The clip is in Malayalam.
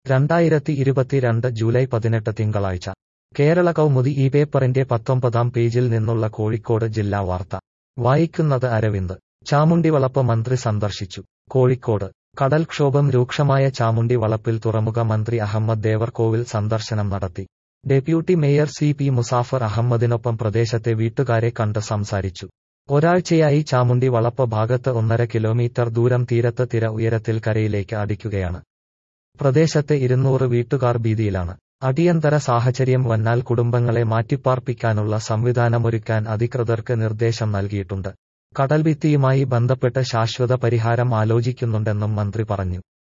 രണ്ടായിരത്തി ഇരുപത്തിരണ്ട് ജൂലൈ പതിനെട്ട് തിങ്കളാഴ്ച കേരള കൗമുദി ഈ പേപ്പറിന്റെ പത്തൊമ്പതാം പേജിൽ നിന്നുള്ള കോഴിക്കോട് ജില്ലാ വാർത്ത വായിക്കുന്നത് അരവിന്ദ് ചാമുണ്ടിവളപ്പ് മന്ത്രി സന്ദർശിച്ചു കോഴിക്കോട് കടൽക്ഷോഭം രൂക്ഷമായ ചാമുണ്ടി വളപ്പിൽ തുറമുഖ മന്ത്രി അഹമ്മദ് ദേവർകോവിൽ സന്ദർശനം നടത്തി deputy mayor C P Musafar അഹമ്മദിനൊപ്പം പ്രദേശത്തെ വീട്ടുകാരെ കണ്ട് സംസാരിച്ചു ഒരാഴ്ചയായി ചാമുണ്ടി വളപ്പ് ഭാഗത്ത് ഒന്നര കിലോമീറ്റർ ദൂരം തീരത്ത് തിര ഉയരത്തിൽ കരയിലേക്ക് അടിക്കുകയാണ് പ്രദേശത്തെ ഇരുന്നൂറ് വീട്ടുകാർ ഭീതിയിലാണ് അടിയന്തര സാഹചര്യം വന്നാൽ കുടുംബങ്ങളെ മാറ്റിപ്പാർപ്പിക്കാനുള്ള സംവിധാനമൊരുക്കാൻ അധികൃതർക്ക് നിർദ്ദേശം നൽകിയിട്ടുണ്ട് കടൽഭിത്തിയുമായി ബന്ധപ്പെട്ട് ശാശ്വത പരിഹാരം ആലോചിക്കുന്നുണ്ടെന്നും മന്ത്രി പറഞ്ഞു